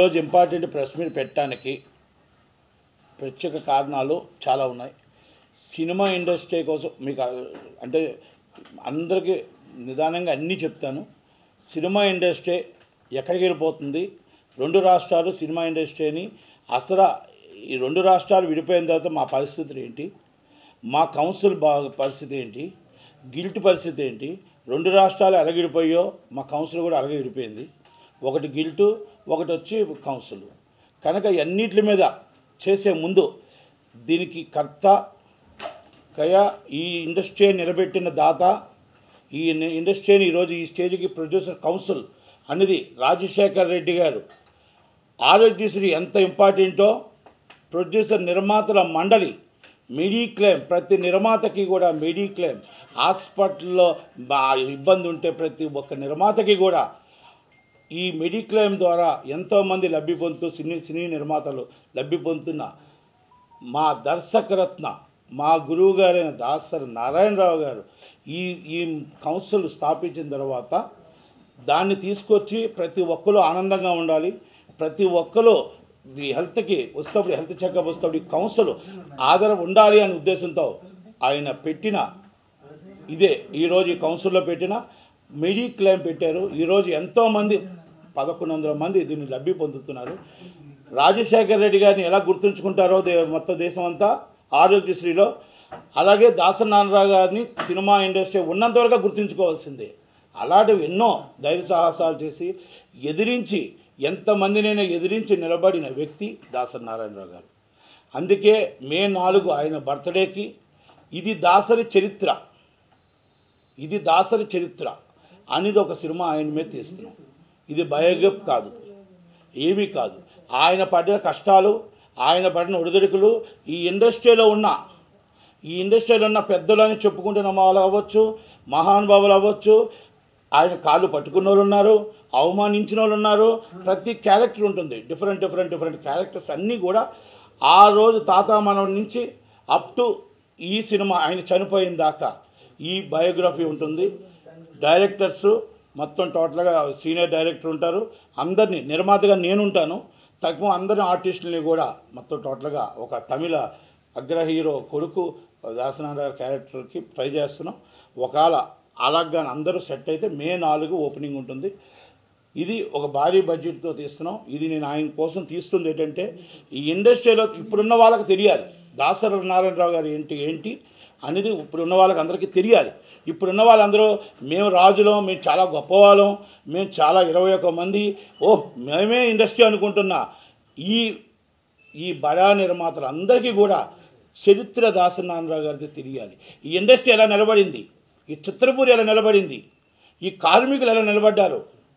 ఈరోజు important press meet పెట్టడానికి ప్రత్యేక కారణాలు చాలా ఉన్నాయి సినిమా ఇండస్ట్రీ కోసం మీకు ఆ- అంటే అందరికీ నిదానంగా అన్నీ చెప్తాను సినిమా ఇండస్ట్రీ ఎక్కడికి వెళ్ళిపోతుంది రెండు రాష్ట్రాలు సినిమా ఇండస్ట్రీని అసలు ఈ రెండు రాష్ట్రాలు విడిపోయిన తర్వాత మా పరిస్థితులు ఏంటి మా కౌన్సిల్ బా పరిస్థితి ఏంటి గిల్ట్ పరిస్థితి ఏంటి రెండు రాష్ట్రాలు ఎలాగిడిపోయో మా కౌన్సిల్ కూడా అలాగే విడిపోయింది ఒకటి గిల్టు ఒకటి వచ్చి కౌన్సిల్ కనుక అన్నిటి మీద చేసే ముందు దీనికి కర్త కయ ఈ ఇండస్ట్రీ నిలబెట్టిన దాత ఈ ఇన్- ఇండస్ట్రీని ఈరోజు ఈ స్టేజ్కి ప్రొడ్యూసర్ కౌన్సిల్ అనేది రాజశేఖర్ రెడ్డి గారు ఆరోగ్యశ్రీ ఎంత ఇంపార్టెంటో ప్రొడ్యూసర్ నిర్మాతల మండలి మెడిక్లెయిమ్ ప్రతి నిర్మాతకి కూడా మెడిక్లెయిమ్ హాస్పిటల్లో బా ఇబ్బంది ఉంటే ప్రతి ఒక్క నిర్మాతకి కూడా ఈ మెడిక్లెయిమ్ ద్వారా ఎంతోమంది లబ్ధి పొందుతూ సినీ సినీ నిర్మాతలు లబ్ధి పొందుతున్న మా దర్శకరత్న మా గురువు గారైన దాసరి నారాయణరావు గారు ఈ ఈ కౌన్సిల్ స్థాపించిన తర్వాత దాన్ని తీసుకొచ్చి ప్రతి ఒక్కరు ఆనందంగా ఉండాలి ప్రతి ఒక్కరు ఈ హెల్త్కి వస్తప్పుడు హెల్త్ చెకప్ వస్తప్పుడు ఈ కౌన్సిల్ ఆధారం ఉండాలి అనే ఉద్దేశంతో ఆయన పెట్టిన ఇదే ఈరోజు ఈ కౌన్సిల్లో పెట్టిన మెడి క్లెయిమ్ పెట్టారు ఈరోజు ఎంతోమంది పదకొండు వందల మంది దీన్ని లబ్ధి పొందుతున్నారు రాజశేఖర్ రెడ్డి గారిని ఎలా గుర్తుంచుకుంటారో దే మొత్తం దేశం అంతా ఆరోగ్యశ్రీలో అలాగే దాసనారాయణరావు గారిని సినిమా ఇండస్ట్రీ ఉన్నంత వరకు గుర్తుంచుకోవాల్సిందే అలాంటివి ఎన్నో ధైర్య సాహసాలు చేసి ఎదిరించి ఎంతమందినైనా ఎదిరించి నిలబడిన వ్యక్తి దాసరి నారాయణరావు గారు అందుకే మే నాలుగు ఆయన బర్త్డేకి ఇది దాసరి చరిత్ర ఇది దాసరి చరిత్ర అనేది ఒక సినిమా ఆయన మీద తీస్తున్నాం ఇది బయోగ్రఫ్ కాదు ఏమీ కాదు ఆయన పడిన కష్టాలు ఆయన పడిన ఒడిదుడుకులు ఈ ఇండస్ట్రీలో ఉన్న ఈ ఇండస్ట్రీలో ఉన్న పెద్దలు అని చెప్పుకుంటున్న వాళ్ళు అవ్వచ్చు మహానుభావులు అవ్వచ్చు ఆయన కాళ్ళు పట్టుకున్న వాళ్ళు ఉన్నారు అవమానించిన వాళ్ళు ఉన్నారు ప్రతి క్యారెక్టర్ ఉంటుంది డిఫరెంట్ డిఫరెంట్ డిఫరెంట్ క్యారెక్టర్స్ అన్నీ కూడా ఆ రోజు తాత మనవడి నుంచి అప్ టు ఈ సినిమా ఆయన చనిపోయిన దాకా ఈ బయోగ్రఫీ ఉంటుంది డైరెక్టర్స్ మొత్తం టోటల్గా సీనియర్ డైరెక్టర్ ఉంటారు అందరినీ నిర్మాతగా నేను ఉంటాను తక్కువ అందరి ఆర్టిస్టులని కూడా మొత్తం టోటల్గా ఒక తమిళ అగ్ర హీరో కొడుకు దాసనారాయణ క్యారెక్టర్కి ట్రై చేస్తున్నాం ఒకవేళ అలాగా అందరూ సెట్ అయితే మే నాలుగు ఓపెనింగ్ ఉంటుంది ఇది ఒక భారీ బడ్జెట్తో తీస్తున్నాం ఇది నేను ఆయన కోసం తీస్తుంది ఏంటంటే ఈ ఇండస్ట్రీలో ఇప్పుడున్న వాళ్ళకి తెలియాలి దాసరి నారాయణరావు గారు ఏంటి ఏంటి అనేది ఇప్పుడున్న వాళ్ళకి అందరికీ తెలియాలి ఇప్పుడున్న వాళ్ళందరూ మేము రాజులం మేము చాలా గొప్పవాళ్ళం మేము చాలా ఇరవై ఒక్క మంది ఓ మేమే ఇండస్ట్రీ అనుకుంటున్నా ఈ ఈ బడా నిర్మాతలు అందరికీ కూడా చరిత్ర దాసనారాయణరావు గారికి తెలియాలి ఈ ఇండస్ట్రీ ఎలా నిలబడింది ఈ చిత్రపూరి ఎలా నిలబడింది ఈ కార్మికులు ఎలా నిలబడ్డారు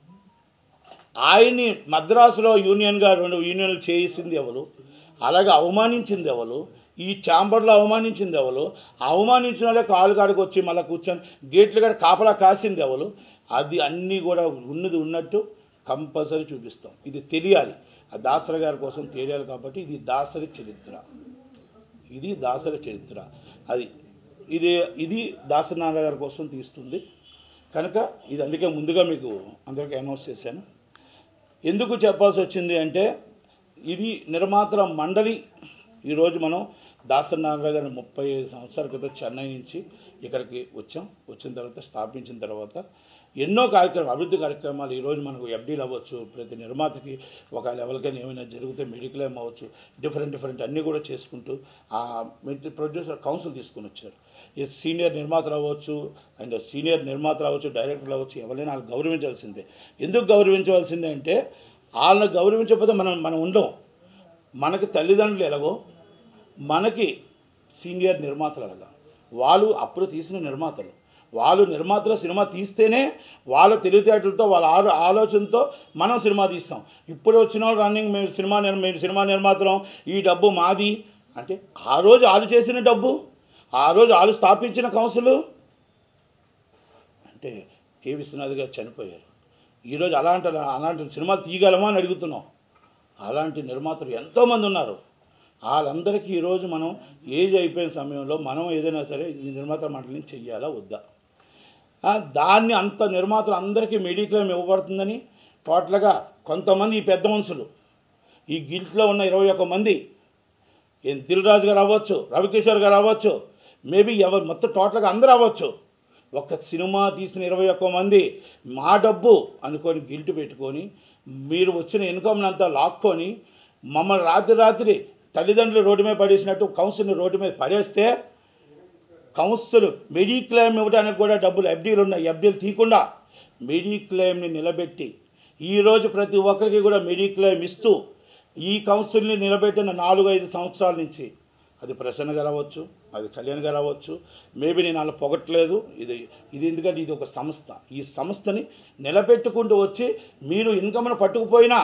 ఆయన్ని మద్రాసులో యూనియన్గా రెండు యూనియన్లు చేసింది ఎవరు అలాగే అవమానించింది ఎవరు ఈ ఛాంబర్లో అవమానించింది ఎవరు అవమానించిన వాళ్ళే కాలు కాడికి వచ్చి మళ్ళీ కూర్చొని గేట్లు కాడ కాపలా కాసింది ఎవరు అది అన్నీ కూడా ఉన్నది ఉన్నట్టు కంపల్సరీ చూపిస్తాం ఇది తెలియాలి ఆ దాసరి గారి కోసం తెలియాలి కాబట్టి ఇది దాసరి చరిత్ర ఇది దాసరి చరిత్ర అది ఇది ఇది దాసనారాయణ గారి కోసం తీస్తుంది కనుక ఇది అందుకే ముందుగా మీకు అందరికీ అనౌన్స్ చేశాను ఎందుకు చెప్పాల్సి వచ్చింది అంటే ఇది నిర్మాతల మండలి ఈరోజు మనం దాసనారాయణ గారిని ముప్పై ఐదు సంవత్సరాల క్రితం చెన్నై నుంచి ఇక్కడికి వచ్చాం వచ్చిన తర్వాత స్థాపించిన తర్వాత ఎన్నో కార్యక్రమాలు అభివృద్ధి కార్యక్రమాలు ఈరోజు మనకు ఎఫ్డీలు అవ్వచ్చు ప్రతి నిర్మాతకి ఒక లెవెల్కైనా ఏమైనా జరిగితే మెడికల్ ఏం అవ్వచ్చు డిఫరెంట్ డిఫరెంట్ అన్నీ కూడా చేసుకుంటూ ఆ ప్రొడ్యూసర్ కౌన్సిల్ తీసుకొని వచ్చారు ఈ సీనియర్ నిర్మాతలు అవ్వచ్చు అండ్ సీనియర్ నిర్మాతలు అవ్వచ్చు డైరెక్టర్లు అవ్వచ్చు ఎవరైనా వాళ్ళని గౌరవించాల్సిందే ఎందుకు గౌరవించవలసిందే అంటే వాళ్ళని గౌరవించకపోతే మనం మనం ఉండం మనకి తల్లిదండ్రులు ఎలాగో మనకి సీనియర్ నిర్మాతలు అలాగా వాళ్ళు అప్పుడు తీసిన నిర్మాతలు వాళ్ళు నిర్మాతలు సినిమా తీస్తేనే వాళ్ళ తెలివితేటలతో వాళ్ళ ఆలో ఆలోచనతో మనం సినిమా తీస్తాం ఇప్పుడు వచ్చిన రన్నింగ్ మేము సినిమా నిర్ మేము సినిమా నిర్మాతలం ఈ డబ్బు మాది అంటే ఆ రోజు వాళ్ళు చేసిన డబ్బు ఆ రోజు వాళ్ళు స్థాపించిన కౌన్సిల్ అంటే కె విశ్వనాథ్ గారు చనిపోయారు ఈరోజు అలాంటి అలాంటి సినిమాలు తీయగలమా అని అడుగుతున్నాం అలాంటి నిర్మాతలు ఎంతోమంది ఉన్నారు వాళ్ళందరికీ ఈరోజు మనం ఏజ్ అయిపోయిన సమయంలో మనం ఏదైనా సరే ఈ నిర్మాత మండలిని చెయ్యాలా వద్దా ఆ, దాన్ని అంత నిర్మాతలు అందరికీ మెడిక్లెయిమ్ ఇవ్వబడుతుందని టోటల్గా కొంతమంది ఈ పెద్ద మనుషులు ఈ గిల్ట్లో ఉన్న ఇరవై ఒక్క మంది ఏం దిల్రాజు గారు అవ్వచ్చు రవికిషోర్ గారు అవ్వచ్చు మేబీ ఎవరు మొత్తం టోటల్గా అందరూ అవ్వచ్చు ఒక్క సినిమా తీసిన ఇరవై ఒక్క మంది మా డబ్బు అనుకొని గిల్ట్ పెట్టుకొని మీరు వచ్చిన ఇన్కమ్ని అంతా లాక్కొని మమ్మల్ని రాత్రి రాత్రి తల్లిదండ్రులు రోడ్డు మీద పడేసినట్టు కౌన్సిల్ని రోడ్డు మీద పడేస్తే కౌన్సిల్ మెడిక్లెయిమ్ ఇవ్వడానికి కూడా డబ్బులు ఎఫ్డీలు ఉన్నాయి ఎఫ్డీలు తీయకుండా మెడిక్లెయిమ్ని నిలబెట్టి ఈరోజు ప్రతి ఒక్కరికి కూడా మెడిక్లెయిమ్ ఇస్తూ ఈ కౌన్సిల్ని నిలబెట్టిన నాలుగు ఐదు సంవత్సరాల నుంచి అది ప్రసన్న గారు అవ్వచ్చు అది కళ్యాణ్ గారు అవ్వచ్చు మేబీ నేను అలా పొగట్లేదు ఇది ఇది ఎందుకంటే ఇది ఒక సంస్థ ఈ సంస్థని నిలబెట్టుకుంటూ వచ్చి మీరు ఇన్కమ్ను పట్టుకుపోయినా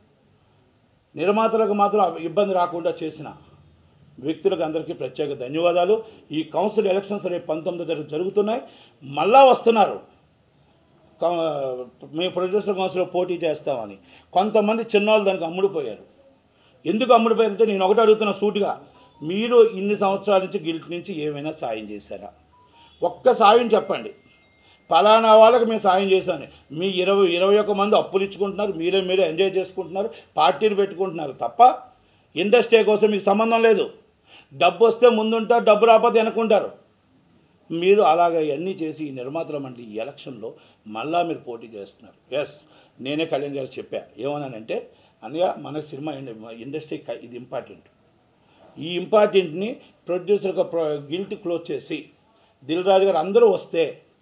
నిర్మాతలకు మాత్రం ఇబ్బంది రాకుండా చేసిన వ్యక్తులకు అందరికీ ప్రత్యేక ధన్యవాదాలు ఈ కౌన్సిల్ ఎలక్షన్స్ రేపు పంతొమ్మిది తారీఖు జరుగుతున్నాయి మళ్ళా వస్తున్నారు కౌ- మేము ప్రొడ్యూసర్ కౌన్సిల్లో పోటీ చేస్తామని కొంతమంది చిన్నవాళ్ళు దానికి అమ్ముడుపోయారు ఎందుకు అమ్ముడుపోయారంటే నేను ఒకటి అడుగుతున్న సూటిగా మీరు ఇన్ని సంవత్సరాల నుంచి గిల్ట్ నుంచి ఏమైనా సాయం చేశారా ఒక్క సాయం చెప్పండి ఫలానా వాళ్ళకి మేము సాయం చేశాను మీ ఇరవై ఇరవై ఒక్క మంది అప్పులు ఇచ్చుకుంటున్నారు మీరే మీరే ఎంజాయ్ చేసుకుంటున్నారు పార్టీలు పెట్టుకుంటున్నారు తప్ప ఇండస్ట్రీ కోసం మీకు సంబంధం లేదు డబ్బు వస్తే ముందుంటారు డబ్బు రాకపోతే వెనకుంటారు మీరు అలాగ ఇవన్నీ చేసి ఈ నిర్మాతల మండలి ఈ ఎలక్షన్లో మళ్ళా మీరు పోటీ చేస్తున్నారు ఎస్ నేనే కళ్యాణ్ గారు చెప్పా ఏమన్నానంటే అనగా మన సినిమా ఇండ- ఇండస్ట్రీ క- ఇది ఇంపార్టెంట్ ఈ ఇంపార్టెంట్ని ప్రొడ్యూసర్గా గిల్ట్ క్లోజ్ చేసి దిల్ రాజు గారు అందరూ వస్తే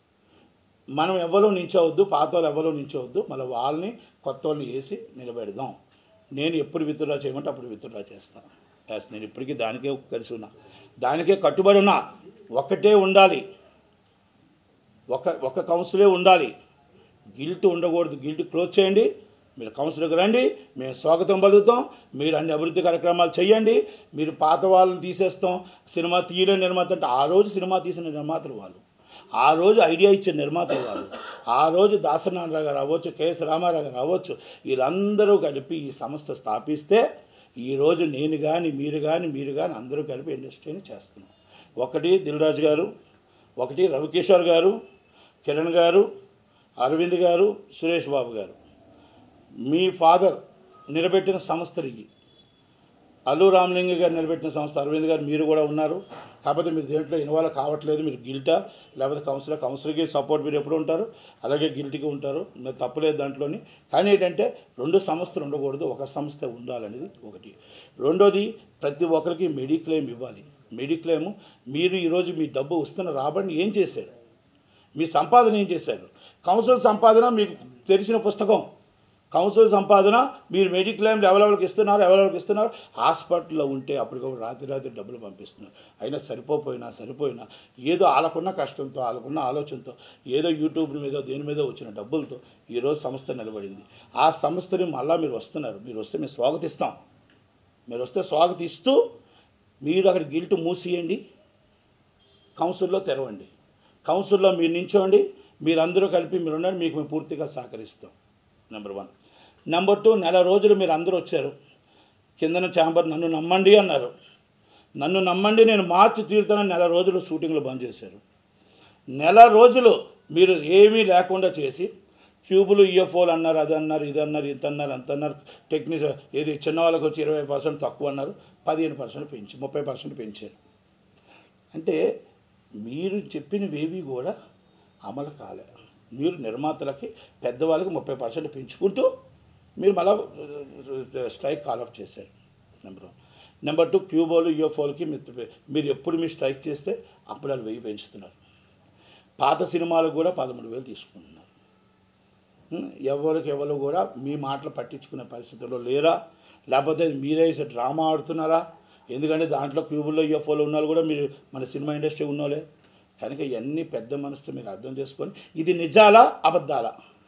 మనం ఎవరూ నించోవద్దు పాత వాళ్ళు ఎవరూ నించోవద్దు మళ్ళీ వాళ్ళని కొత్త వాళ్ళని వేసి నిలబెడదాం నేను ఎప్పుడు విత్డ్రా చేయమంటే అప్పుడు విత్డ్రా చేస్తాను ఎస్ నేను ఇప్పటికీ దానికే కలిసి ఉన్నా దానికే కట్టుబడి ఉన్నా ఒక్కటే ఉండాలి ఒక ఒక కౌన్సిలే ఉండాలి గిల్ట్ ఉండకూడదు గిల్ట్ క్లోజ్ చేయండి మీరు కౌన్సిల్కి రండి మేము స్వాగతం పలుకుతాం మీరు అన్ని అభివృద్ధి కార్యక్రమాలు చేయండి మీరు పాత వాళ్ళని తీసేస్తాం సినిమా తీయలేని నిర్మాత అంటే ఆ రోజు సినిమా తీసిన నిర్మాతలు వాళ్ళు ఆ రోజు ఐడియా ఇచ్చిన నిర్మాతలు వాళ్ళు ఆ రోజు దాసనారాయణ గారు అవ్వచ్చు కేఎస్ రామారావు గారు అవ్వచ్చు వీళ్ళందరూ కలిపి ఈ సంస్థ స్థాపిస్తే ఈరోజు నేను కానీ మీరు కానీ మీరు కానీ అందరూ కలిపి ఇండస్ట్రీని చేస్తున్నాం ఒకటి దిల్రాజు గారు ఒకటి రవికిషోర్ గారు కిరణ్ గారు అరవింద్ గారు సురేష్ బాబు గారు మీ ఫాదర్ నిలబెట్టిన సంస్థలు ఇవి అల్లు రామలింగ గారు నిలబెట్టిన సంస్థ అరవింద్ గారు మీరు కూడా ఉన్నారు కాకపోతే మీరు దేంట్లో ఇన్వాల్వ్ కావట్లేదు మీరు గిల్టా లేకపోతే కౌన్సిలర్ కౌన్సిలర్కి సపోర్ట్ మీరు ఎప్పుడు ఉంటారు అలాగే గిల్టీకి ఉంటారు మీరు తప్పలేదు దాంట్లోని కానీ ఏంటంటే రెండు సంస్థలు ఉండకూడదు ఒక సంస్థ ఉండాలనేది ఒకటి రెండోది ప్రతి ఒక్కరికి మెడిక్లెయిమ్ ఇవ్వాలి మెడిక్లెయిమ్ మీరు ఈరోజు మీ డబ్బు వస్తున్న రాబడిని ఏం చేశారు మీ సంపాదన ఏం చేశారు కౌన్సిల్ సంపాదన మీకు తెలిసిన పుస్తకం కౌన్సిల్ సంపాదన మీరు మెడిక్లెయిమ్లు ఎవరెవరికి ఇస్తున్నారు ఎవరెవరికి ఇస్తున్నారు హాస్పిటల్లో ఉంటే అప్పటికప్పుడు రాత్రి రాత్రి డబ్బులు పంపిస్తున్నారు అయినా సరిపోపోయినా సరిపోయినా ఏదో వాళ్ళకున్న కష్టంతో వాళ్ళకున్న ఆలోచనతో ఏదో యూట్యూబ్ మీద దేని మీద వచ్చిన డబ్బులతో ఈరోజు సంస్థ నిలబడింది ఆ సంస్థని మళ్ళీ మీరు వస్తున్నారు మీరు వస్తే మేము స్వాగతిస్తాం మీరు వస్తే స్వాగతిస్తూ మీరు అక్కడ గిల్ట్ మూసేయండి కౌన్సిల్లో తెరవండి కౌన్సిల్లో మీరు నించోండి మీరందరూ కలిపి మీరు ఉండండి మీకు మేము పూర్తిగా సహకరిస్తాం నెంబర్ వన్ నెంబర్ టూ నెల రోజులు మీరు అందరూ వచ్చారు కిందన ఛాంబర్ నన్ను నమ్మండి అన్నారు నన్ను నమ్మండి నేను మార్చి తీరుతానని నెల రోజులు షూటింగ్లు బంద్ చేశారు నెల రోజులు మీరు ఏమీ లేకుండా చేసి ట్యూబులు ఈఎఫ్ఓలు అన్నారు అది అన్నారు ఇది అన్నారు ఇంత అన్నారు అంత అన్నారు టెక్నిక్ ఏది చిన్న వాళ్ళకి వచ్చి ఇరవై పర్సెంట్ తక్కువ అన్నారు పదిహేను పర్సెంట్ పెంచి ముప్పై పర్సెంట్ పెంచారు అంటే మీరు చెప్పినవేవి కూడా అమలు కాలే మీరు నిర్మాతలకి పెద్దవాళ్ళకి ముప్పై పర్సెంట్ పెంచుకుంటూ మీరు మళ్ళా స్ట్రైక్ కాల్ ఆఫ్ చేశారు నెంబర్ వన్ నెంబర్ టూ క్యూబోలు యూఎఫ్ఓలకి మీరు మీరు ఎప్పుడు మీరు స్ట్రైక్ చేస్తే అప్పుడు వాళ్ళు వెయ్యి పెంచుతున్నారు పాత సినిమాలకు కూడా పదమూడు వేలు తీసుకుంటున్నారు ఉం, ఎవరికి ఎవరు కూడా మీ మాటలు పట్టించుకునే పరిస్థితుల్లో లేరా లేకపోతే అది మీరే ఇసే డ్రామా ఆడుతున్నారా ఎందుకంటే దాంట్లో క్యూబుల్లో యూఎఫ్ఓలు ఉన్న వాళ్ళు కూడా మీరు మన సినిమా ఇండస్ట్రీ ఉన్నోలే కనుక ఇవన్నీ పెద్ద మనసుతో మీరు అర్థం చేసుకొని ఇది నిజాలా అబద్ధాలా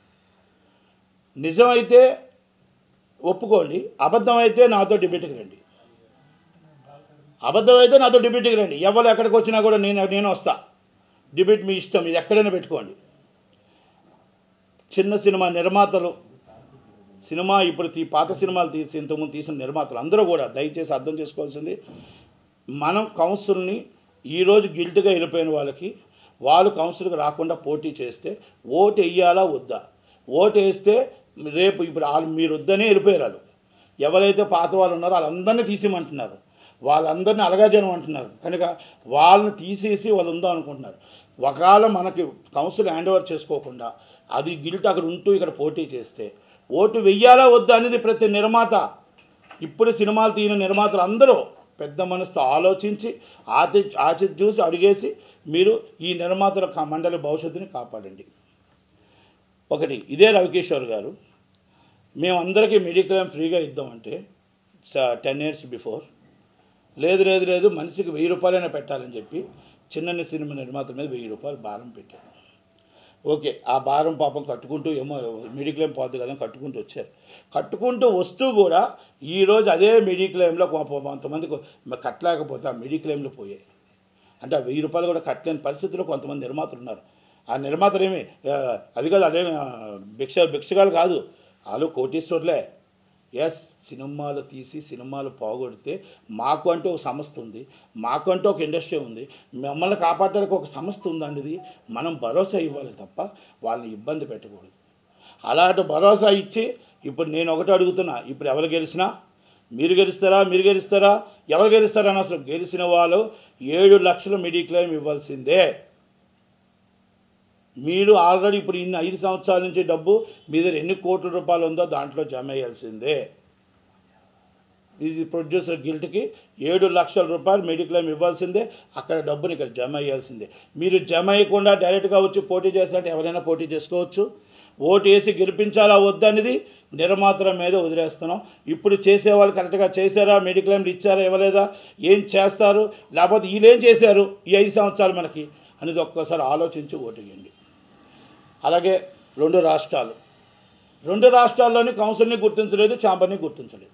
నిజమైతే ఒప్పుకోండి అబద్ధం అయితే నాతో డిబేట్కి రండి అబద్ధం అయితే నాతో డిబేట్కి రండి ఎవరు ఎక్కడికి వచ్చినా కూడా నేను నేను వస్తా డిబేట్ మీ ఇష్టం మీరు ఎక్కడైనా పెట్టుకోండి చిన్న సినిమా నిర్మాతలు సినిమా ఇప్పుడు తీ పాత సినిమాలు తీసి ఇంతకుముందు తీసిన నిర్మాతలు అందరూ కూడా దయచేసి అర్థం చేసుకోవాల్సింది మనం కౌన్సిల్ని ఈరోజు గిల్ట్గా వెళ్ళిపోయిన వాళ్ళకి వాళ్ళు కౌన్సిల్కి రాకుండా పోటీ చేస్తే ఓటు వేయాలా వద్దా ఓటు వేస్తే రేపు ఇప్పుడు వాళ్ళు మీరు వద్దనే వెళ్ళిపోయారు వాళ్ళు ఎవరైతే పాత వాళ్ళు ఉన్నారో వాళ్ళందరినీ తీసేయమంటున్నారు వాళ్ళందరినీ అలగాజనం అంటున్నారు కనుక వాళ్ళని తీసేసి వాళ్ళు ఉందాం అనుకుంటున్నారు ఒకవేళ మనకి కౌన్సిల్ హ్యాండ్ ఓవర్ చేసుకోకుండా అది గిల్ట్ అక్కడ ఉంటూ ఇక్కడ పోటీ చేస్తే ఓటు వెయ్యాలా వద్దా అనేది ప్రతి నిర్మాత ఇప్పుడు సినిమాలు తీయని నిర్మాతలు అందరూ పెద్ద మనసుతో ఆలోచించి ఆచి ఆచి చూసి అడిగేసి మీరు ఈ నిర్మాతల కా- మండలి భవిష్యత్తుని కాపాడండి ఒకటి ఇదే రవికిషోర్ గారు మేమందరికీ మెడిక్లెయిమ్ ఫ్రీగా ఇద్దామంటే టెన్ ఇయర్స్ బిఫోర్ లేదు లేదు లేదు మనిషికి వెయ్యి రూపాయలైనా పెట్టాలని చెప్పి చిన్న సినిమా నిర్మాత మీద వెయ్యి రూపాయలు భారం పెట్టారు ఓకే ఆ భారం పాపం కట్టుకుంటూ ఏమో మెడిక్లెయిమ్ పోతుంది కదా అని కట్టుకుంటూ వచ్చారు కట్టుకుంటూ వస్తూ కూడా ఈరోజు అదే మెడిక్లెయిమ్లో కొంత- కొంతమంది కట్టలేకపోతే ఆ మెడిక్లెయిమ్లో పోయాయి అంటే ఆ వెయ్యి రూపాయలు కూడా కట్టలేని పరిస్థితిలో కొంతమంది నిర్మాతలు ఉన్నారు ఆ నిర్మాతలు ఏమి ఆ, అది కాదు అదే ఆ, భిక్ష భిక్షగాలు కాదు వాళ్ళు కోటీశ్వర్లే ఎస్ సినిమాలు తీసి సినిమాలు పోగొడితే మాకు అంటూ ఒక సంస్థ ఉంది మాకు అంటూ ఒక ఇండస్ట్రీ ఉంది మమ్మల్ని కాపాడడానికి ఒక సంస్థ ఉందండి ఇది మనం భరోసా ఇవ్వాలి తప్ప వాళ్ళని ఇబ్బంది పెట్టకూడదు అలాంటి భరోసా ఇచ్చి ఇప్పుడు నేను ఒకటి అడుగుతున్నా ఇప్పుడు ఎవరు గెలిచినా మీరు గెలుస్తారా మీరు గెలుస్తారా ఎవరు గెలుస్తారా అని అసలు గెలిచిన వాళ్ళు ఏడు లక్షలు మెడిక్లెయిమ్ ఇవ్వాల్సిందే మీరు ఆల్రెడీ ఇప్పుడు ఇన్ని ఐదు సంవత్సరాల నుంచి డబ్బు మీ దగ్గర ఎన్ని కోట్ల రూపాయలు ఉందో దాంట్లో జమ వేయాల్సిందే ఇది ప్రొడ్యూసర్ గిల్ట్కి ఏడు లక్షల రూపాయలు మెడిక్లెయిమ్ ఇవ్వాల్సిందే అక్కడ డబ్బుని ఇక్కడ జమ వేయాల్సిందే మీరు జమ వేయకుండా డైరెక్ట్గా వచ్చి పోటీ చేస్తారంటే ఎవరైనా పోటీ చేసుకోవచ్చు ఓటు వేసి గెలిపించాలా వద్దనేది నిర్మాతల మీద వదిలేస్తున్నాం ఇప్పుడు చేసేవాళ్ళు కరెక్ట్గా చేశారా మెడిక్లెయిమ్లు ఇచ్చారా ఇవ్వలేదా ఏం చేస్తారు లేకపోతే వీళ్ళేం చేశారు ఈ ఐదు సంవత్సరాలు మనకి అనేది ఒక్కసారి ఆలోచించి ఓటు వేయండి అలాగే రెండు రాష్ట్రాలు రెండు రాష్ట్రాల్లోని కౌన్సిల్ని గుర్తించలేదు ఛాంబర్ని గుర్తించలేదు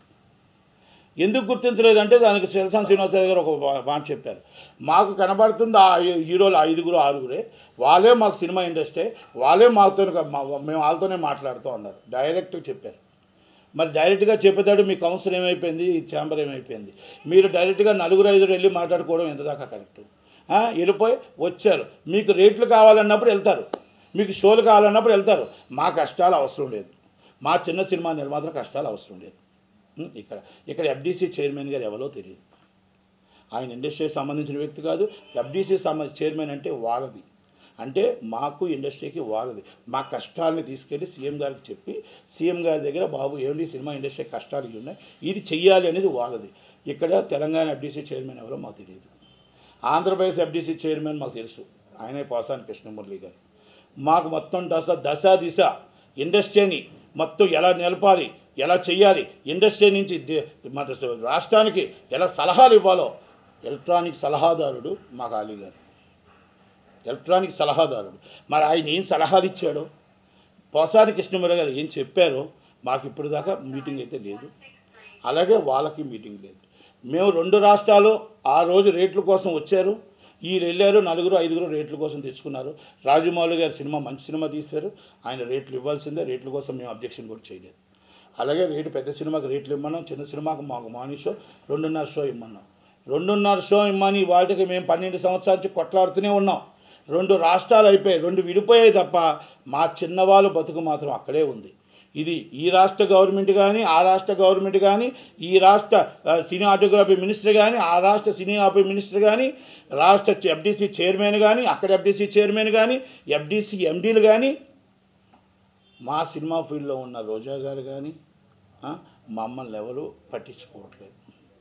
ఎందుకు గుర్తించలేదంటే దానికి శివసాన్ శ్రీనివాసరావు గారు ఒక వా- మాట చెప్పారు మాకు కనబడుతుంది ఆ హీరోలు ఐదుగురు ఆరుగురే వాళ్ళే మాకు సినిమా ఇండస్ట్రీ వాళ్ళే మాతో మేము వాళ్ళతోనే మాట్లాడుతూ ఉన్నారు డైరెక్ట్ చెప్పారు మరి డైరెక్ట్గా చెప్పేదాడు మీ కౌన్సిల్ ఏమైపోయింది ఈ ఛాంబర్ ఏమైపోయింది మీరు డైరెక్ట్గా నలుగురు ఐదుగురు వెళ్ళి మాట్లాడుకోవడం ఎంత దాకా కరెక్ట్ వెళ్ళిపోయి వచ్చారు మీకు రేట్లు కావాలన్నప్పుడు వెళ్తారు మీకు షోలు కావాలన్నప్పుడు వెళ్తారు మా కష్టాలు అవసరం లేదు మా చిన్న సినిమా నిర్మాతల కష్టాలు అవసరం లేదు ఉం, ఇక్కడ ఇక్కడ ఎఫ్డీసీ చైర్మన్ గారు ఎవరో తెలియదు ఆయన ఇండస్ట్రీకి సంబంధించిన వ్యక్తి కాదు ఎఫ్డీసీ సంబంధించిన చైర్మన్ అంటే వాళ్ళది అంటే మాకు ఇండస్ట్రీకి వాళ్ళది మా కష్టాలని తీసుకెళ్ళి సీఎం గారికి చెప్పి సీఎం గారి దగ్గర బాబు ఏమిటి సినిమా ఇండస్ట్రీ కష్టాలు ఇవి ఉన్నాయి ఇది చెయ్యాలి అనేది వాళ్ళది ఇక్కడ తెలంగాణ ఎఫ్డీసీ చైర్మన్ ఎవరో మాకు తెలియదు ఆంధ్రప్రదేశ్ ఎఫ్డీసీ చైర్మన్ మాకు తెలుసు ఆయనే పోసాని కృష్ణమురళి గారు మాకు మొత్తం దశ దశ దిశ ఇండస్ట్రీని మొత్తం ఎలా నిలపాలి ఎలా చేయాలి ఇండస్ట్రీ నుంచి దే- మన రాష్ట్రానికి ఎలా సలహాలు ఇవ్వాలో ఎలక్ట్రానిక్ సలహాదారుడు మాకు అలీ గారు ఎలక్ట్రానిక్ సలహాదారుడు మరి ఆయన ఏం సలహాలు ఇచ్చాడో పోసాని కృష్ణమురళి గారు ఏం చెప్పారో మాకు ఇప్పుడు దాకా మీటింగ్ అయితే లేదు అలాగే వాళ్ళకి మీటింగ్ లేదు మేము రెండు రాష్ట్రాలు ఆ రోజు రేట్ల కోసం వచ్చారు ఈ వెళ్ళారు నలుగురు ఐదుగురు రేట్ల కోసం తెచ్చుకున్నారు రాజమౌళి గారి సినిమా మంచి సినిమా తీశారు ఆయన రేట్లు ఇవ్వాల్సిందే రేట్ల కోసం మేము అబ్జెక్షన్ కూడా చేయలేదు అలాగే రేటు పెద్ద సినిమాకి రేట్లు ఇమ్మన్నాం చిన్న సినిమాకి మాకు మార్నింగ్ షో రెండున్నర షో ఇమ్మన్నాం రెండున్నర షో ఇమ్మని వాటికి మేము పన్నెండు సంవత్సరాల నుంచి కొట్లాడుతూనే ఉన్నాం రెండు రాష్ట్రాలు అయిపోయాయి రెండు విడిపోయాయి తప్ప మా చిన్నవాళ్ళు బతుకు మాత్రం అక్కడే ఉంది ఇది ఈ రాష్ట్ర గవర్నమెంట్ కానీ ఆ రాష్ట్ర గవర్నమెంట్ కానీ ఈ రాష్ట్ర ఆ, సినిమాటోగ్రఫీ మినిస్టర్ కానీ ఆ రాష్ట్ర సినిమాటోగ్రఫీ మినిస్టర్ కానీ రాష్ట్ర ఎఫ్డీసీ చైర్మన్ కానీ అక్కడ ఎఫ్డీసీ చైర్మన్ కానీ ఎఫ్డీసీ ఎండీలు కానీ మా సినిమా ఫీల్డ్లో ఉన్న రోజా గారు కానీ ఆ, మమ్మల్ని ఎవరు పట్టించుకోవట్లేదు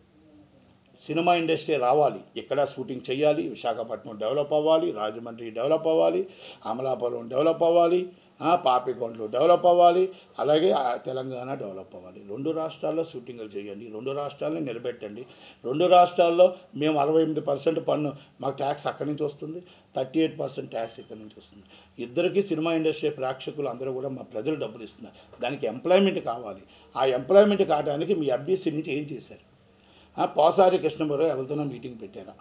సినిమా ఇండస్ట్రీ రావాలి ఇక్కడ షూటింగ్ చేయాలి విశాఖపట్నం డెవలప్ అవ్వాలి రాజమండ్రి డెవలప్ అవ్వాలి అమలాపురం డెవలప్ అవ్వాలి ఆ, పాపికొండలు డెవలప్ అవ్వాలి అలాగే ఆ, తెలంగాణ డెవలప్ అవ్వాలి రెండు రాష్ట్రాల్లో షూటింగ్లు చేయండి రెండు రాష్ట్రాలని నిలబెట్టండి రెండు రాష్ట్రాల్లో మేము అరవై ఎనిమిది పర్సెంట్ పన్ను మాకు ట్యాక్స్ అక్కడి నుంచి వస్తుంది థర్టీ ఎయిట్ పర్సెంట్ ట్యాక్స్ ఇక్కడి నుంచి వస్తుంది ఇద్దరికి సినిమా ఇండస్ట్రీ ప్రేక్షకులు అందరూ కూడా మా ప్రజలు డబ్బులు ఇస్తున్నారు దానికి ఎంప్లాయ్మెంట్ కావాలి ఆ ఎంప్లాయ్మెంట్ కావడానికి మీ ఎఫ్డీసీ నుంచి ఏం చేశారు ఆ, పోసారి కృష్ణమూర్తి ఎవరితోనో మీటింగ్ పెట్టారా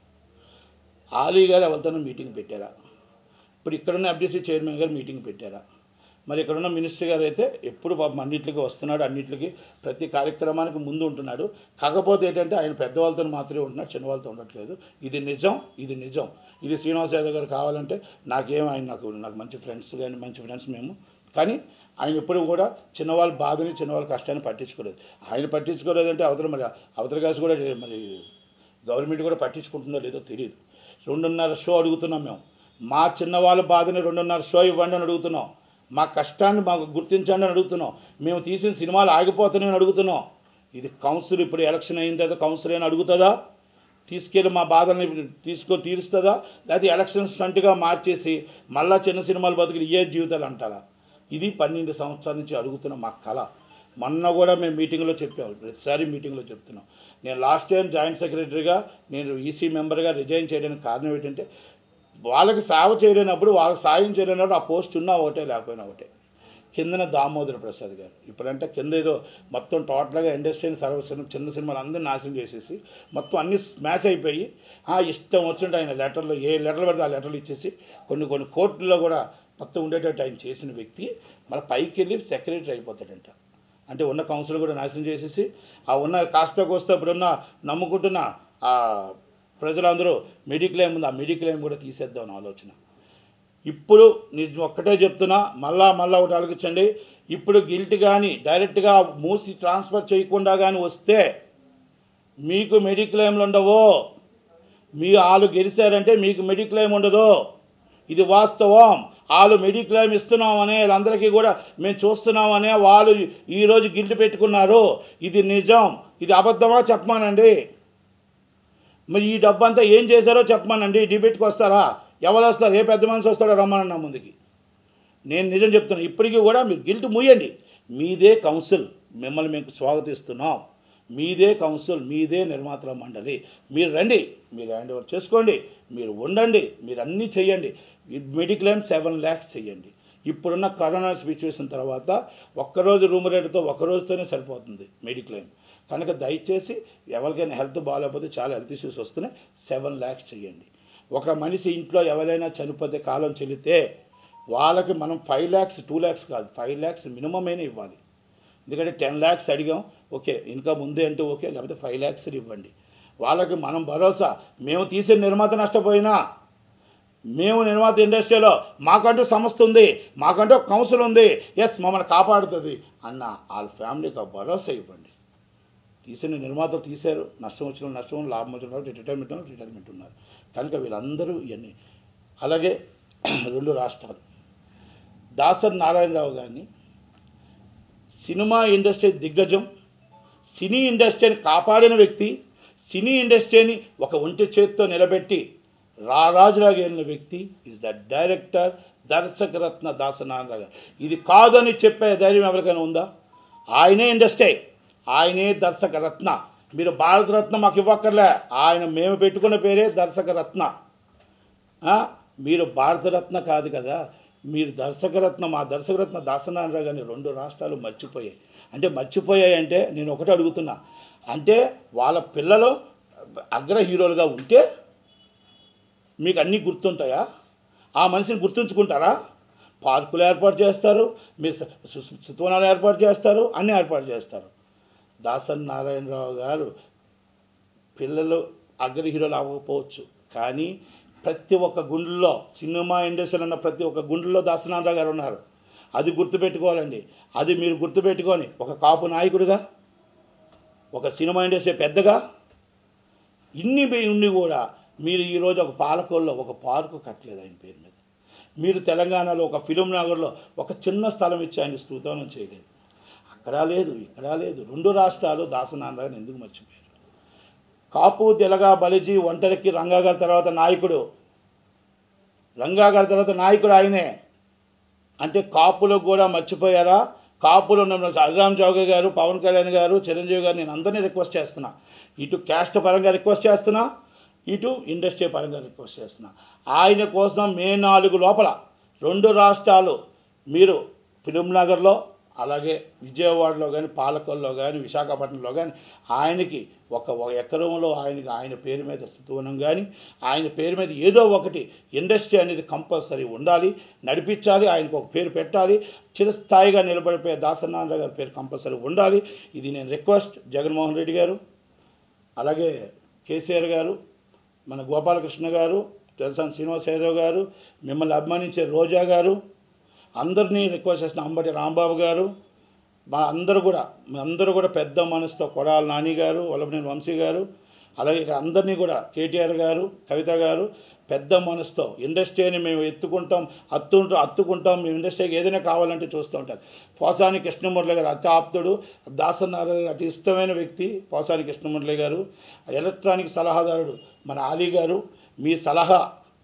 ఆలీ గారు ఎవరితోనో మీటింగ్ పెట్టారా ఇప్పుడు ఇక్కడున్న ఎఫ్డీసీ చైర్మన్ గారు మీటింగ్ పెట్టారా మరి ఇక్కడున్న మినిస్టర్ గారు అయితే ఎప్పుడు పాపం అన్నింటికి వస్తున్నాడు అన్నింటికి ప్రతి కార్యక్రమానికి ముందు ఉంటున్నాడు కాకపోతే ఏంటంటే ఆయన పెద్దవాళ్ళతో మాత్రమే ఉంటున్నాడు చిన్నవాళ్ళతో ఉండట్లేదు ఇది నిజం ఇది నిజం ఇది శ్రీనివాస యాదవ్ గారు కావాలంటే నాకేం ఆయన నాకు నాకు మంచి ఫ్రెండ్స్ కానీ మంచి ఫ్రెండ్స్ మేము కానీ ఆయన ఎప్పుడు కూడా చిన్నవాళ్ళ బాధని చిన్నవాళ్ళ కష్టాన్ని పట్టించుకోలేదు ఆయన పట్టించుకోలేదంటే అవతల మరి అవతల కాసి కూడా మరి గవర్నమెంట్ కూడా పట్టించుకుంటుందో లేదో తెలియదు రెండున్నర షో అడుగుతున్నాం మేము మా చిన్నవాళ్ళ బాధని రెండున్నర షో ఇవ్వండి అని అడుగుతున్నాం మా కష్టాన్ని మాకు గుర్తించండి అని అడుగుతున్నాం మేము తీసిన సినిమాలు ఆగిపోతున్నాయని అడుగుతున్నాం ఇది కౌన్సిల్ ఇప్పుడు ఎలక్షన్ అయిన తర్వాత కౌన్సిల్ అని అడుగుతుందా తీసుకెళ్ళి మా బాధల్ని తీసుకొని తీరుస్తుందా లేకపోతే ఎలక్షన్ స్టంట్గా మార్చేసి మళ్ళా చిన్న సినిమాలు బతుకులు ఏ జీవితాలు అంటారా ఇది పన్నెండు సంవత్సరాల నుంచి అడుగుతున్న మా కళ మొన్న కూడా మేము మీటింగ్లో చెప్పాము ప్రతిసారి మీటింగ్లో చెప్తున్నాం నేను లాస్ట్ టైం జాయింట్ సెక్రటరీగా నేను ఈసీ మెంబర్గా రిజైన్ చేయడానికి కారణం ఏంటంటే వాళ్ళకి సేవ చేయలేనప్పుడు వాళ్ళకి సాయం చేయలేనప్పుడు ఆ పోస్ట్ ఉన్నా ఒకటే లేకపోయినా ఒకటే కిందన దామోదర ప్రసాద్ గారు ఇప్పుడంటే కింద ఏదో మొత్తం టోటల్గా ఇండస్ట్రీని సర్వ సినిమా చిన్న సినిమాలు అందరూ నాశనం చేసేసి మొత్తం అన్ని స్మాష్ అయిపోయి ఆ ఇష్టం వచ్చినట్టు ఆయన లెటర్లు ఏ లెటర్లు పడితే ఆ లెటర్లు ఇచ్చేసి కొన్ని కొన్ని కోర్టుల్లో కూడా మొత్తం ఉండేటట్టు ఆయన చేసిన వ్యక్తి మన పైకి వెళ్ళి సెక్రటరీ అయిపోతాడంట అంటే ఉన్న కౌన్సిల్ కూడా నాశనం చేసేసి ఆ ఉన్న కాస్త కోస్త ఇప్పుడున్న నమ్ముకుంటున్న ఆ ప్రజలందరూ మెడిక్లెయిమ్ ఉంది ఆ మెడిక్లెయిమ్ కూడా తీసేద్దాం అని ఆలోచన ఇప్పుడు నేను ఒక్కటే చెప్తున్నా మళ్ళా మళ్ళా ఒకటి ఆలోచించండి ఇప్పుడు గిల్ట్ కానీ డైరెక్ట్గా మూసి ట్రాన్స్ఫర్ చేయకుండా కానీ వస్తే మీకు మెడిక్లెయిమ్లు ఉండవు మీ వాళ్ళు గెలిచారంటే మీకు మెడిక్లెయిమ్ ఉండదు ఇది వాస్తవం వాళ్ళు మెడిక్లెయిమ్ ఇస్తున్నామనే వాళ్ళందరికీ కూడా మేము చూస్తున్నామనే వాళ్ళు ఈరోజు గిల్ట్ పెట్టుకున్నారు ఇది నిజం ఇది అబద్ధమా చెప్పమానండి మరి ఈ డబ్బంతా ఏం చేశారో చెప్పమానండి డిబేట్కి వస్తారా ఎవరు వస్తారు ఏ పెద్ద మనిషి వస్తాడో రమ్మనన్నా ముందుకి నేను నిజం చెప్తున్నాను ఇప్పటికీ కూడా మీరు గిల్ట్ మూయండి మీదే కౌన్సిల్ మిమ్మల్ని మేము స్వాగతిస్తున్నాం మీదే కౌన్సిల్ మీదే నిర్మాతల మండలి మీరు రండి మీరు హ్యాండ్ ఓవర్ చేసుకోండి మీరు ఉండండి మీరు అన్నీ చేయండి మెడిక్లెయిమ్ సెవెన్ ల్యాక్స్ చేయండి ఇప్పుడున్న కరోనా సిచ్యువేషన్ తర్వాత ఒక్కరోజు రూమ్ రేటుతో ఒక్క రోజుతోనే సరిపోతుంది మెడిక్లెయిమ్ కనుక దయచేసి ఎవరికైనా హెల్త్ బాగాలేకపోతే చాలా హెల్త్ ఇష్యూస్ వస్తున్నాయి సెవెన్ ల్యాక్స్ చేయండి ఒక మనిషి ఇంట్లో ఎవరైనా చనిపోతే కాలం చెల్లితే వాళ్ళకి మనం ఫైవ్ ల్యాక్స్ టూ ల్యాక్స్ కాదు ఫైవ్ ల్యాక్స్ మినిమం అయినా ఇవ్వాలి ఎందుకంటే టెన్ ల్యాక్స్ అడిగాం ఓకే ఇంకా ముందే అంటే ఓకే లేకపోతే ఫైవ్ ల్యాక్స్ ఇవ్వండి వాళ్ళకి మనం భరోసా మేము తీసే నిర్మాత నష్టపోయినా మేము నిర్మాత ఇండస్ట్రీలో మాకంటూ సంస్థ ఉంది మాకంటూ ఒక కౌన్సిల్ ఉంది ఎస్ మమ్మల్ని కాపాడుతుంది అన్న వాళ్ళ ఫ్యామిలీకి ఆ భరోసా ఇవ్వండి తీసిన నిర్మాతలు తీశారు నష్టం వచ్చిన నష్టం లాభం వచ్చిన రిటైర్మెంట్ ఉన్న రిటైర్మెంట్ ఉన్నారు కనుక వీళ్ళందరూ ఇవన్నీ అలాగే రెండు రాష్ట్రాలు దాసర్ నారాయణరావు గారిని సినిమా ఇండస్ట్రీ దిగ్గజం సినీ ఇండస్ట్రీని కాపాడిన వ్యక్తి సినీ ఇండస్ట్రీని ఒక ఒంటి చేతితో నిలబెట్టి రారాజులాగా వెళ్ళిన వ్యక్తి is the director Darsakaratna Dasanarayana గారు ఇది కాదని చెప్పే ధైర్యం ఎవరికైనా ఉందా ఆయనే ఇండస్ట్రీ ఆయనే దర్శకరత్న మీరు భారతరత్న మాకు ఇవ్వక్కర్లే ఆయన మేము పెట్టుకున్న పేరే దర్శకరత్న ఆ, మీరు భారతరత్న కాదు కదా మీరు దర్శకరత్న మా దర్శకరత్న దాసనారాయణ గారిని రెండు రాష్ట్రాలు మర్చిపోయాయి అంటే మర్చిపోయాయి అంటే నేను ఒకటి అడుగుతున్నా అంటే వాళ్ళ పిల్లలు అగ్ర హీరోలుగా ఉంటే మీకు అన్నీ గుర్తుంటాయా ఆ మనిషిని గుర్తుంచుకుంటారా పార్కులు ఏర్పాటు చేస్తారు మీరు స- సు- సు- సుతవనాలు ఏర్పాటు చేస్తారు అన్నీ ఏర్పాటు చేస్తారు దాసన్ నారాయణరావు గారు పిల్లలు అగ్ర హీరోలు అవ్వకపోవచ్చు కానీ ప్రతి ఒక్క గుండెల్లో సినిమా ఇండస్ట్రీలో ఉన్న ప్రతి ఒక్క గుండెల్లో దాసనారాయణ గారు ఉన్నారు అది గుర్తుపెట్టుకోవాలండి అది మీరు గుర్తుపెట్టుకొని ఒక కాపు నాయకుడిగా ఒక సినిమా ఇండస్ట్రీ పెద్దగా ఇన్ని బి- ఉండి కూడా మీరు ఈరోజు ఒక పాలకోల్లో ఒక పార్కు కట్టలేదు ఆయన పేరు మీద మీరు తెలంగాణలో ఒక ఫిలిం నగర్లో ఒక చిన్న స్థలం ఇచ్చి ఆయన స్తూతనం చేయలేదు అక్కడ లేదు ఇక్కడ లేదు రెండు రాష్ట్రాలు దాసనారాయణ ఎందుకు మర్చిపోయారు కాపు తెలగ బలిజీ ఒంటరికి రంగా గారి తర్వాత నాయకుడు రంగా గారి తర్వాత నాయకుడు ఆయనే అంటే కాపులకు కూడా మర్చిపోయారా కాపులు ఉన్న అభిరామ్ చౌక గారు పవన్ కళ్యాణ్ గారు చిరంజీవి గారు నేను అందరినీ రిక్వెస్ట్ చేస్తున్నా ఇటు క్యాస్ట్ పరంగా రిక్వెస్ట్ చేస్తున్నా ఇటు ఇండస్ట్రీ పరంగా రిక్వెస్ట్ చేస్తున్నా ఆయన కోసం మే నాలుగు లోపల రెండు రాష్ట్రాలు మీరు ఫిలిం నగర్లో అలాగే విజయవాడలో కానీ పాలకొల్లో కానీ విశాఖపట్నంలో కానీ ఆయనకి ఒక ఒక ఎకరంలో ఆయనకి ఆయన పేరు మీద స్థూనం కానీ ఆయన పేరు మీద ఏదో ఒకటి ఇండస్ట్రీ అనేది కంపల్సరీ ఉండాలి నడిపించాలి ఆయనకు ఒక పేరు పెట్టాలి చిరస్థాయిగా నిలబడిపోయే దాసనారాయణ గారి పేరు కంపల్సరీ ఉండాలి ఇది నేను రిక్వెస్ట్ జగన్మోహన్ రెడ్డి గారు అలాగే కేసీఆర్ గారు మన గోపాలకృష్ణ గారు తెలుసాని శ్రీనివాస యాదవ్ గారు మిమ్మల్ని అభిమానించే రోజా గారు అందరినీ రిక్వెస్ట్ చేసిన అంబటి రాంబాబు గారు మా అందరూ కూడా మీ అందరూ కూడా పెద్ద మనసుతో కొడాల నాని గారు వల్లభనేని వంశీ గారు అలాగే ఇక్కడ అందరినీ కూడా కేటీఆర్ గారు కవిత గారు పెద్ద మనసుతో ఇండస్ట్రీని మేము ఎత్తుకుంటాం అత్తుంటాం అత్తుకుంటాం మేము ఇండస్ట్రీకి ఏదైనా కావాలంటే చూస్తూ ఉంటారు పోసాని కృష్ణమురళి గారు అతి ఆప్తుడు దాసనారాయణ అతి ఇష్టమైన వ్యక్తి పోసాని కృష్ణమురళి గారు ఎలక్ట్రానిక్ సలహాదారుడు మన ఆలీ గారు మీ సలహా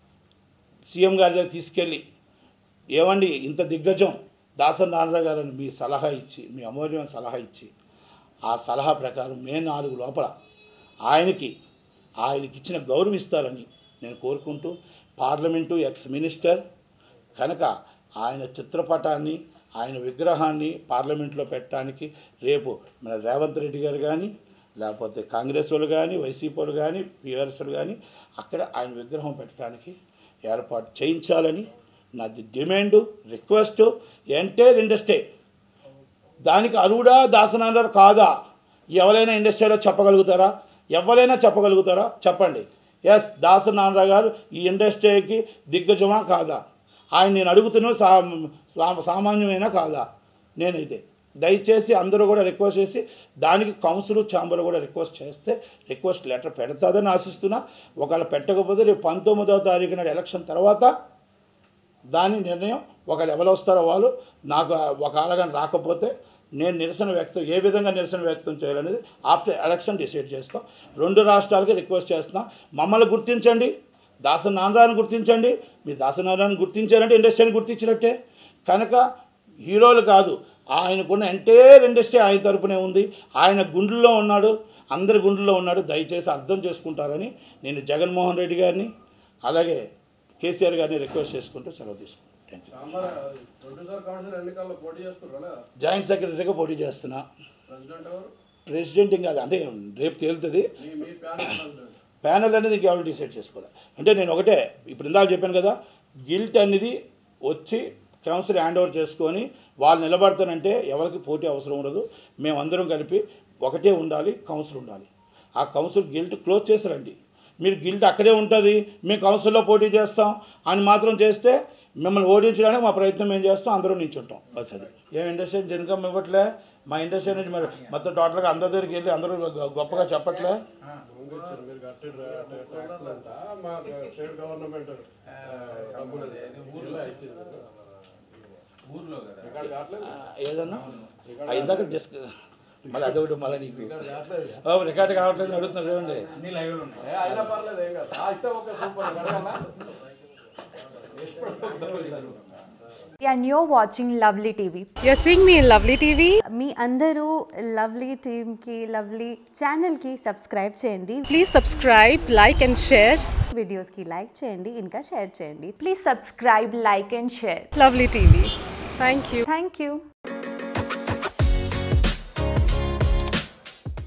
సీఎం గారి దగ్గర తీసుకెళ్ళి ఏమండి ఇంత దిగ్గజం దాసన్ నారాయణ గారని మీ సలహా ఇచ్చి మీ అమూల్యమైన సలహా ఇచ్చి ఆ సలహా ప్రకారం మే నాలుగు లోపల ఆయనకి ఆయనకి ఇచ్చిన గౌరవం ఇస్తారని నేను కోరుకుంటూ పార్లమెంటు ఎక్స్ మినిస్టర్ కనుక ఆయన చిత్రపటాన్ని ఆయన విగ్రహాన్ని పార్లమెంట్లో పెట్టడానికి రేపు మన రేవంత్ రెడ్డి గారు కానీ లేకపోతే కాంగ్రెస్ వాళ్ళు కానీ వైసీపీ వాళ్ళు కానీ టీఆర్ఎస్లు కానీ అక్కడ ఆయన విగ్రహం పెట్టడానికి ఏర్పాటు చేయించాలని నాది డిమాండ్ రిక్వెస్ట్ ఎంటైర్ ఇండస్ట్రీ దానికి అరువుడా దాసనారు కాదా ఎవరైనా ఇండస్ట్రీలో చెప్పగలుగుతారా ఎవరైనా చెప్పగలుగుతారా చెప్పండి ఎస్ దాసనారాయణ గారు ఈ ఇండస్ట్రీకి దిగ్గజమా కాదా ఆయన నేను అడుగుతున్న సా సా- సామాన్యమైనా కాదా నేనైతే దయచేసి అందరూ కూడా రిక్వెస్ట్ చేసి దానికి కౌన్సిల్ ఛాంబర్ కూడా రిక్వెస్ట్ చేస్తే రిక్వెస్ట్ లెటర్ పెడతాదని ఆశిస్తున్నా ఒకవేళ పెట్టకపోతే రేపు పంతొమ్మిదవ తారీఖు నాడు ఎలక్షన్ తర్వాత దాని నిర్ణయం ఒకవేళ ఎవరు వస్తారో వాళ్ళు నాకు ఒక ఆలగాని రాకపోతే నేను నిరసన వ్యక్తం ఏ విధంగా నిరసన వ్యక్తం చేయాలనేది ఆఫ్టర్ ఎలక్షన్ డిసైడ్ చేస్తాం రెండు రాష్ట్రాలకి రిక్వెస్ట్ చేస్తున్నాం మమ్మల్ని గుర్తించండి దాసనారాయణ గుర్తించండి మీ దాసనారాయణ గుర్తించారంటే ఇండస్ట్రీని గుర్తించినట్టే కనుక హీరోలు కాదు ఆయనకున్న ఎంటైర్ ఇండస్ట్రీ ఆయన తరపునే ఉంది ఆయన గుండెల్లో ఉన్నాడు అందరి గుండెల్లో ఉన్నాడు దయచేసి అర్థం చేసుకుంటారని నేను జగన్మోహన్ రెడ్డి గారిని అలాగే కేసీఆర్ గారిని రిక్వెస్ట్ చేసుకుంటూ సెలవు తీసుకుంటాను థ్యాంక్ యూ సాంబార్ ప్రొడ్యూసర్ కౌన్సిల్ ఎన్నికల్లో పోటీ చేస్తున్నారా జాయింట్ సెక్రటరీగా పోటీ చేస్తున్నా ప్రెసిడెంట్ ఎవరు ప్రెసిడెంట్ ఇంకా అది అంటే రేపు తేలుతుంది మీ మీ ప్యానల్ ప్రెసిడెంట్ ప్యానల్ అనేది కేవలం డిసైడ్ చేసుకోవాలి అంటే నేను ఒకటే ఇప్పుడు ఇందాక చెప్పాను కదా గిల్ట్ అనేది వచ్చి కౌన్సిల్ హ్యాండ్ ఓవర్ చేసుకొని వాళ్ళు నిలబడతానంటే ఎవరికి పోటీ అవసరం ఉండదు మేమందరం కలిపి ఒకటే ఉండాలి కౌన్సిల్ ఉండాలి ఆ కౌన్సిల్ గిల్ట్ క్లోజ్ చేసారండి మీరు గిల్ట్ అక్కడే ఉంటుంది మేము కౌన్సిల్లో పోటీ చేస్తాం అని మాత్రం చేస్తే మిమ్మల్ని ఓడించడానికి మా ప్రయత్నం మేము చేస్తాం అందరం నించుంటాం బస్ అది ఏం ఇండస్ట్రీ నుంచి ఇన్కమ్ ఇవ్వట్లే మా ఇండస్ట్రీ నుంచి మరి మొత్తం టోటల్గా అందరి దగ్గరికి వెళ్ళి అందరూ గొ- గొప్పగా చెప్పట్లే ముందు ఇచ్చారు మీరు కట్టే ట్యాక్స్ అంట మా స్టేట్ గవర్నమెంట్ డబ్బులు ఊర్లో ఇచ్చింది ఊర్లో కదా ఇక్కడ కావట్లేదు ఆ, ఏదన్నా ఆ, ఇందాక డిస్క్ మళ్ళీ అదొకటి మళ్ళీ నీకు ఇక్కడ కావట్లేదు ఓ, రికార్డ్ కావట్లేదు అడుగుతున్నారు చూడండి అన్ని లైవ్ లో ఉన్నాయి ఏ అయినా పర్లేదు ఏం కాదు ఆ, అయితే ఓకే సూపర్ అడగాలా and you're watching Lovely TV. You're seeing me in Lovely TV. మీ అందరూ లవ్లీ టీమ్కి లవ్లీ ఛానల్కి సబ్స్క్రైబ్ చేయండి Please subscribe, like, and share. వీడియోస్కి లైక్ చేయండి ఇంకా షేర్ చేయండి Please subscribe, like, and share. Lovely TV. Thank you. Thank you.